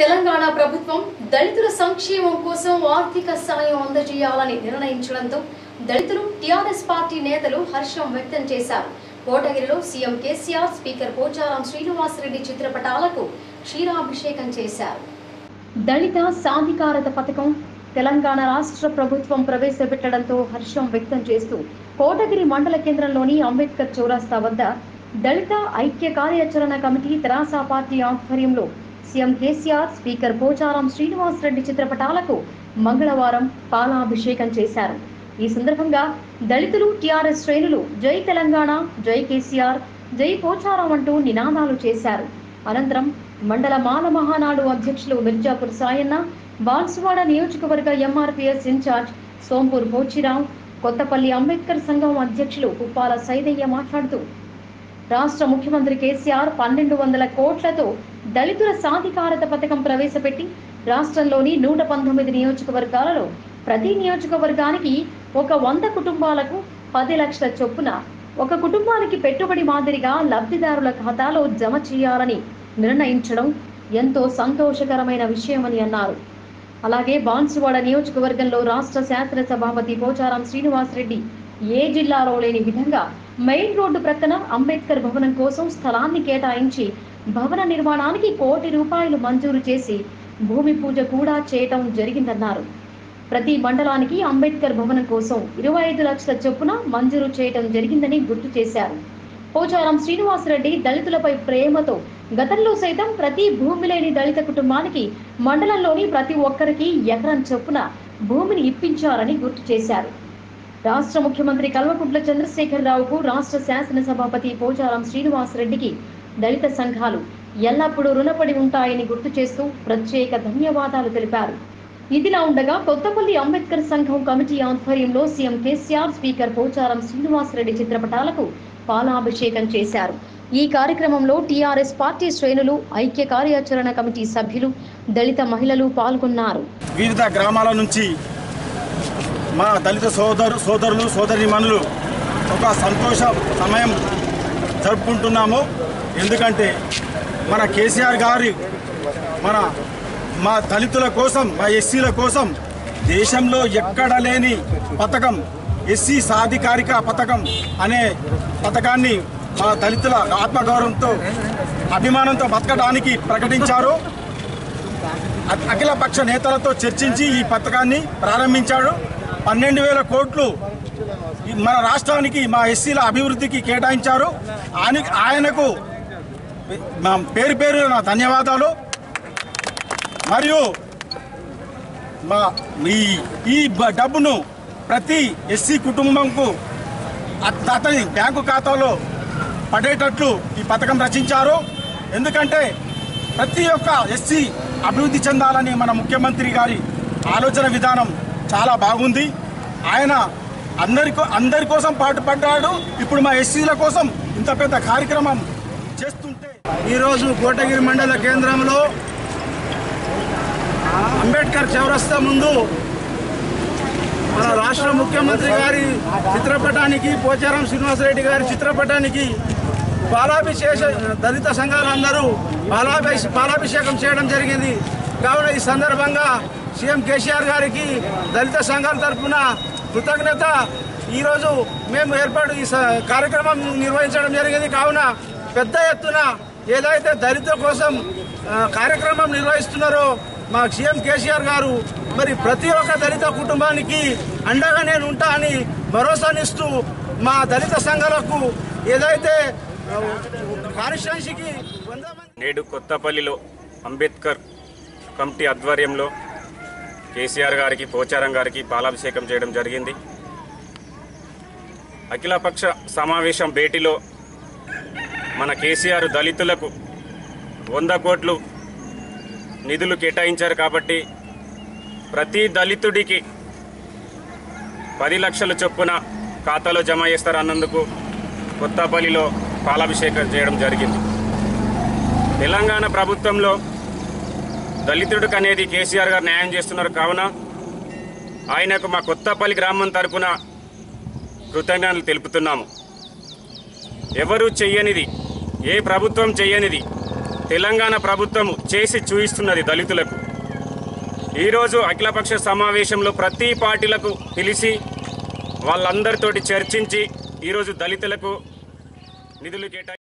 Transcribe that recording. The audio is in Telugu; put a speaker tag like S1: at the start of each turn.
S1: తెలంగాణ ప్రభుత్వం దళితుల సంక్షేమం కోసం ఆర్థిక సాయం అందజేయాలని నిర్ణయించడంతో దళితులు టీఆర్ఎస్ పార్టీ నేతలు హర్షం వ్యక్తం చేశారు కోటగిరిలో సీఎం కేసీఆర్ స్పీకర్ పోచారం శ్రీనివాసరెడ్డి చిత్రపటాలకు క్షీరాభిషేకం చేశారు దళిత సాధికారత పథకం తెలంగాణ రాష్ట్ర ప్రభుత్వం ప్రవేశపెట్టడంతో హర్షం వ్యక్తం చేస్తూ కోటగిరి మండల కేంద్రంలోని అంబేద్కర్ చౌరాస్తా వద్ద దళిత ఐక్య కార్యాచరణ కమిటీ తెరాస పార్టీ ఆధ్వర్యంలో సీఎం కేసీఆర్ స్పీకర్ పోచారం శ్రీనివాసరెడ్డి చిత్రపటాలకు మంగళవారం పాలాభిషేకం చేశారు ఈ సందర్భంగా దళితులు టీఆర్ఎస్ శ్రేణులు జై తెలంగాణ జై కేసీఆర్ జై పోచారం అంటూ నినాదాలు చేశారు అనంతరం మండల మాల మహానాడు అధ్యక్షులు మిర్జాపూర్ సాయన్న బాన్సువాడ నియోజకవర్గ ఎంఆర్పీఎస్ ఇన్ఛార్జ్ సోంపూర్ పోచిరావు కొత్తపల్లి అంబేద్కర్ సంఘం అధ్యక్షులు కుప్పాల సైదయ్య మాట్లాడుతూ రాష్ట్ర ముఖ్యమంత్రి కేసీఆర్ పన్నెండు వందల కోట్లతో దళితుల సాధికారత పథకం ప్రవేశపెట్టి రాష్ట్రంలోని నూట పంతొమ్మిది నియోజకవర్గాలలో ప్రతి నియోజకవర్గానికి ఒక వంద కుటుంబాలకు పది లక్షల చొప్పున ఒక కుటుంబానికి పెట్టుబడి మాదిరిగా లబ్ధిదారుల ఖాతాలో జమ చేయాలని నిర్ణయించడం ఎంతో సంతోషకరమైన విషయమని అన్నారు అలాగే బాన్సువాడ నియోజకవర్గంలో రాష్ట్ర శాసనసభాపతి పోచారం శ్రీనివాసరెడ్డి ఏ జిల్లాలో లేని విధంగా మెయిన్ రోడ్డు ప్రక్కన అంబేద్కర్ భవనం కోసం స్థలాన్ని కేటాయించి భవన నిర్మాణానికి కోటి రూపాయలు మంజూరు చేసి భూమి పూజ కూడా చేయటం జరిగిందన్నారు ప్రతి మండలానికి అంబేద్కర్ భవనం కోసం ఇరవై ఐదు లక్షల చొప్పున మంజూరు చేయటం జరిగిందని గుర్తు చేశారు పోచారం శ్రీనివాసరెడ్డి దళితులపై ప్రేమతో గతంలో సైతం ప్రతి భూమి లేని దళిత కుటుంబానికి మండలంలోని ప్రతి ఒక్కరికి ఎకరం చొప్పున భూమిని ఇప్పించారని గుర్తు చేశారు రాష్ట్ర ముఖ్యమంత్రి కల్వకుంట్ల చంద్రశేఖరరావుకు రాష్ట్ర శాసనసభాపతి పోచారం శ్రీనివాసరెడ్డికి దళిత సంఘాలు ఎల్లప్పుడూ రుణపడి ఉంటాయని గుర్తు చేస్తూ ప్రత్యేక ధన్యవాదాలు తెలిపారు ఇదిలా ఉండగా కొత్తపల్లి అంబేద్కర్ సంఘం కమిటీ ఆధ్వర్యంలో సీఎం కేసీఆర్ స్పీకర్ పోచారం శ్రీనివాసరెడ్డి చిత్రపటాలకు పాలాభిషేకం చేశారు ఈ కార్యక్రమంలో టీఆర్ఎస్ పార్టీ శ్రేణులు ఐక్య కార్యాచరణ కమిటీ సభ్యులు దళిత మహిళలు పాల్గొన్నారు
S2: వివిధ గ్రామాల నుంచి మా దళిత సోదరు సోదరులు సోదరిమణులు ఒక సంతోష సమయం జరుపుకుంటున్నాము ఎందుకంటే మన కేసీఆర్ గారి మన మా దళితుల కోసం మా ఎస్సీల కోసం దేశంలో ఎక్కడ లేని పథకం ఎస్సీ సాధికారిక పథకం అనే పథకాన్ని మా దళితుల ఆత్మగౌరవంతో అభిమానంతో బతకడానికి ప్రకటించారు అ- అఖిలపక్ష నేతలతో చర్చించి ఈ పథకాన్ని ప్రారంభించాడు పన్నెండు వేల కోట్లు ఈ మన రాష్ట్రానికి మా ఎస్సీల అభివృద్ధికి కేటాయించారు ఆయన ఆయనకు మా పేరు పేరు నా ధన్యవాదాలు మరియు మా ఈ ఈ బ- డబ్బును ప్రతి ఎస్సీ కుటుంబంకు అత- అతని బ్యాంకు ఖాతాలో పడేటట్లు ఈ పథకం రచించారు ఎందుకంటే ప్రతి ఒక్క ఎస్సీ అభివృద్ధి చెందాలని మన ముఖ్యమంత్రి గారి ఆలోచన విధానం చాలా బాగుంది ఆయన అందరి కో- అందరి కోసం పాటుపడ్డాడు ఇప్పుడు మా ఎస్సీల కోసం ఇంత పెద్ద కార్యక్రమం చేస్తుంటే
S3: ఈరోజు కోటగిరి మండల కేంద్రంలో అంబేద్కర్ చౌరస్తా ముందు మన రాష్ట్ర ముఖ్యమంత్రి గారి చిత్రపటానికి పోచారం శ్రీనివాసరెడ్డి గారి చిత్రపటానికి పాలాభిషేక దళిత సంఘాలందరూ పాలాభిషే పాలాభిషేకం చేయడం జరిగింది కావున ఈ సందర్భంగా సీఎం కేసీఆర్ గారికి దళిత సంఘాల తరఫున కృతజ్ఞత ఈరోజు మేము ఏర్పాటు ఈ స- కార్యక్రమం నిర్వహించడం జరిగింది కావున పెద్ద ఎత్తున ఏదైతే దళితుల కోసం ఆ, కార్యక్రమం నిర్వహిస్తున్నారో మా సీఎం కేసీఆర్ గారు మరి ప్రతి ఒక్క దళిత కుటుంబానికి అండగా నేను ఉంటా అని భరోసానిస్తూ మా దళిత సంఘాలకు ఏదైతే కాన్స్టిట్యున్సీకి వంద మంది
S4: నేడు కొత్తపల్లిలో అంబేద్కర్ కమిటీ ఆధ్వర్యంలో కేసీఆర్ గారికి పోచారం గారికి పాలాభిషేకం చేయడం జరిగింది అఖిలపక్ష సమావేశం భేటీలో మన కేసీఆర్ దళితులకు వంద కోట్లు నిధులు కేటాయించారు కాబట్టి ప్రతి దళితుడికి పది లక్షల చొప్పున ఖాతాలో జమ చేస్తారన్నందుకు కొత్తపల్లిలో పాలాభిషేకం చేయడం జరిగింది తెలంగాణ ప్రభుత్వంలో దళితుడికి అనేది కేసీఆర్ గారు న్యాయం చేస్తున్నారు కావున ఆయనకు మా కొత్తపల్లి గ్రామం తరపున కృతజ్ఞతలు తెలుపుతున్నాము ఎవరు చెయ్యనిది ఏ ప్రభుత్వం చెయ్యనిది తెలంగాణ ప్రభుత్వం చేసి చూయిస్తున్నది దళితులకు ఈరోజు అఖిలపక్ష సమావేశంలో ప్రతి పార్టీలకు పిలిచి వాళ్ళందరితోటి చర్చించి ఈరోజు దళితులకు నిధులు కేటాయి